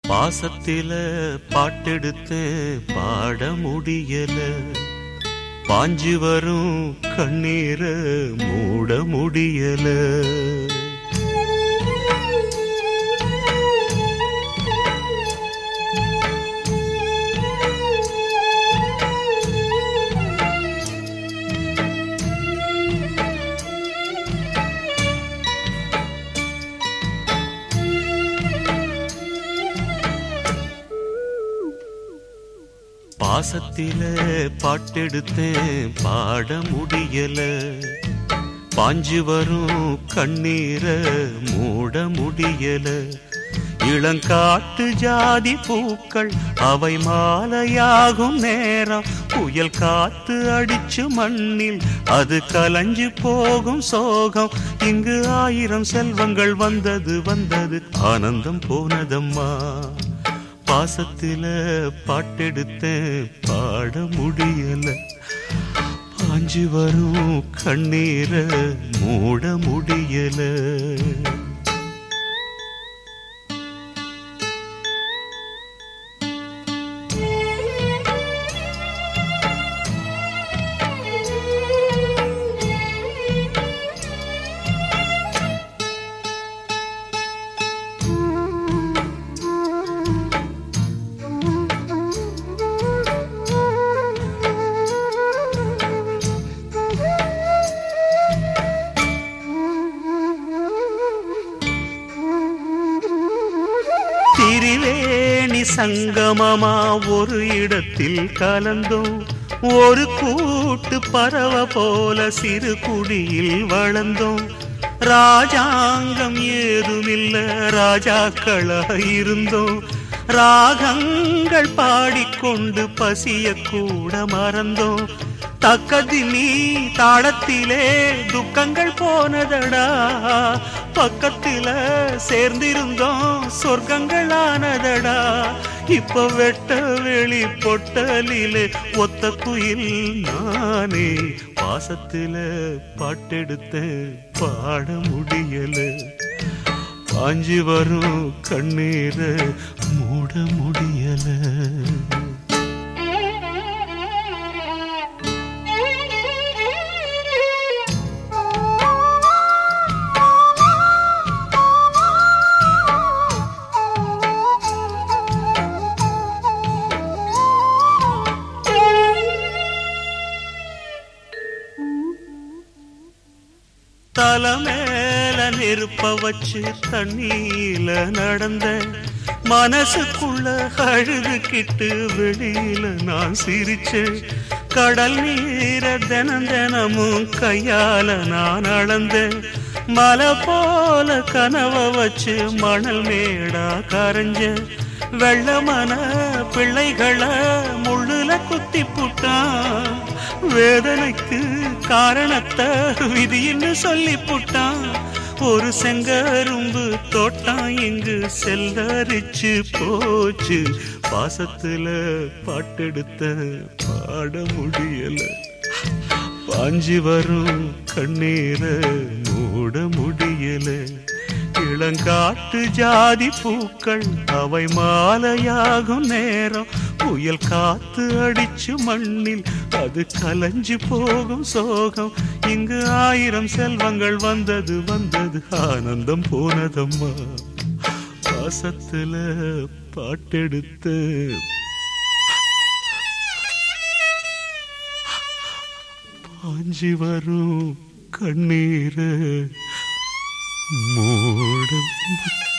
பாசத்தில பாட்டெடுத்து பாட முடியல பாஞ்சு வரும் கண்ணீர மூட முடியல பாசத்தில பாட்டெடுத்து பாட முடியல பாஞ்சு வரும் கண்ணீர மூட முடியல இளங்காட்டு ஜாதி பூக்கள் அவை மாலையாகும் நேரம் புயல் காத்து அடிச்சு மண்ணில் அது கலஞ்சு போகும் சோகம் இங்கு ஆயிரம் செல்வங்கள் வந்தது வந்தது ஆனந்தம் போனதம்மா பாசத்தில பாட்டெடுத்த பாட முடியல பாஞ்சு வரும் கண்ணீர மூட முடியல திரிவேணி சங்கமமா ஒரு இடத்தில் கலந்தோம் ஒரு கூட்டு பறவை போல சிறு குடியில் வளர்ந்தோம் ராஜாங்கம் ஏதுமில்ல ராஜாக்களா இருந்தோம் ராகங்கள் பாடிக்கொண்டு பசிய கூட மறந்தோம் தக்கதி நீ தாளத்திலே துக்கங்கள் போனதடா பக்கத்தில சேர்ந்திருந்தோம் சொர்க்கங்கள் ஆனதடா இப்ப வெட்ட வெளி பொட்டலிலே ஒத்த குயில் நானே பாசத்தில பாட்டெடுத்த பாட முடியல பாஞ்சு வரும் கண்ணீர மூட முடியல தல மேல நெருப்ப வச்சு தண்ணியில நடந்த மனசுக்குள்ள அழுதுகிட்டு வெளியில நான் சிரிச்சேன் கடல் நீர தினம் தினமும் கையால நான் அளந்தேன் மலை போல கனவ வச்சு மணல் மேடா கரைஞ்சேன் வெள்ளமன பிள்ளைகளை முள்ளுல குத்தி புட்டான் வேதனைக்கு காரணத்தை விதின்னு சொல்லி புட்டான் ஒரு செங்கரும்பு தோட்டம் இங்கு செல்லரிச்சு போச்சு பாசத்துல பாட்டெடுத்த பாட முடியல பாஞ்சி வரும் கண்ணீர மூட முடியல இளங்காட்டு ஜாதி பூக்கள் அவை மாலையாகும் நேரம் புயல் காத்து அடிச்சு மண்ணில் அது கலஞ்சு போகும் சோகம் இங்கு ஆயிரம் செல்வங்கள் வந்தது வந்தது ஆனந்தம் போனதம்மா பாசத்துல பாட்டெடுத்து பாஞ்சி வரும் கண்ணீர மூட